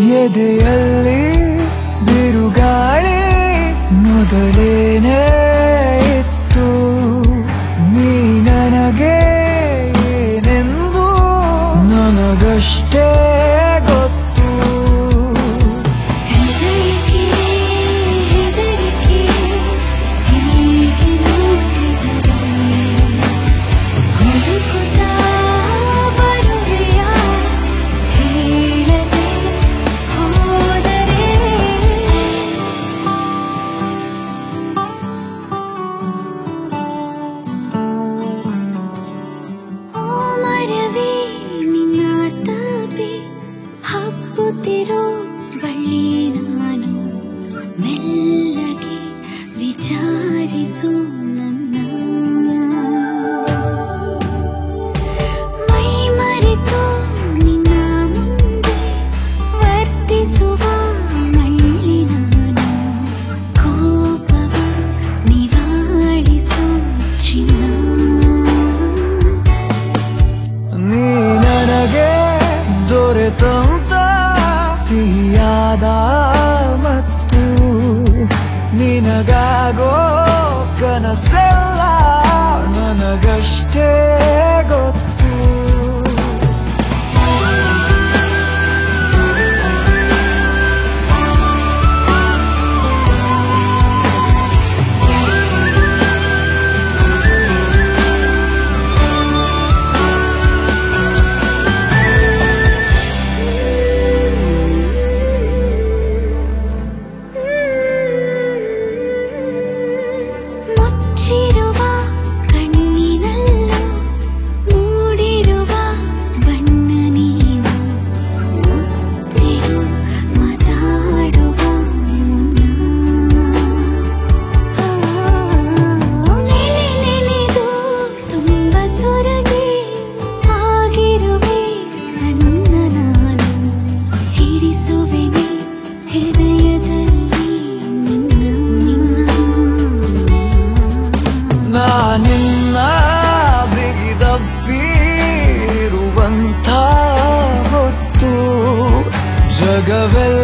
ಎದೆಯಲ್ಲಿ ಬಿರುಗಾಳಿ ಮೊದಲೇನೇ ಇತ್ತು ನೀ ನನಗೆ ಏನೆಂದು ನನಗಷ್ಟೇ ಗೊತ್ತು ಹೃದಯಕ್ಕೆ ಹೆದರಿಕೆ ಹೀಗೆ ನೋಡಿದರೆ ಹುಡುಕುತ್ತಾ ಬರುವೆಯ ಹೇಳದೆ ಹೋದರೆ ಓ ಮರವೇ ನಿನ್ನ ತಪಿ ಹಬ್ಬುತ್ತಿರೋ ಬಳ್ಳಿ ನಾನು ಮೆಲ್ಲಗೆ ವಿಚಾರಿಸು ನನ್ನ ಮೈ ಮರೆತು ನಿನ್ನ ಮುಂದೆ ವರ್ತಿಸುವ ಮಳ್ಳಿ ನಾನು ಕೋಪವ ನಿವಾಳಿಸು ಚಿನ್ನ ನೀ ನನಗೆ ದೊರೆತಂತ ಸಿಹಿಯಾದ ಮತ್ತು ನಿನಗಾಗೋ ಕನಸೆಲ್ಲ ನನಗಷ್ಟೇ ಗೊತ್ತು ಮುಚ್ಚಿರುವ ಕಣ್ಣಿನಲ್ಲೂ ಮೂಡಿರುವ ಬಣ್ಣ ನೀನು ಮುತ್ತಿಡು ಮಾತಾಡುವ ಮುನ್ನ ನೆನೆ ನೆನೆದು ತುಂಬ ಸೊರಗಿ ಆಗಿರುವೆ ಸಣ್ಣ ನಾನು ಹಿಡಿಸುವೆನೆ ಹೃದಯದಲ್ಲಿ ನಿನ್ನ ನಾನಿನ್ನ ಬಿಗಿದಪ್ಪಿರುವಂಥ ಹೊತ್ತು ಜಗವೆಲ್ಲ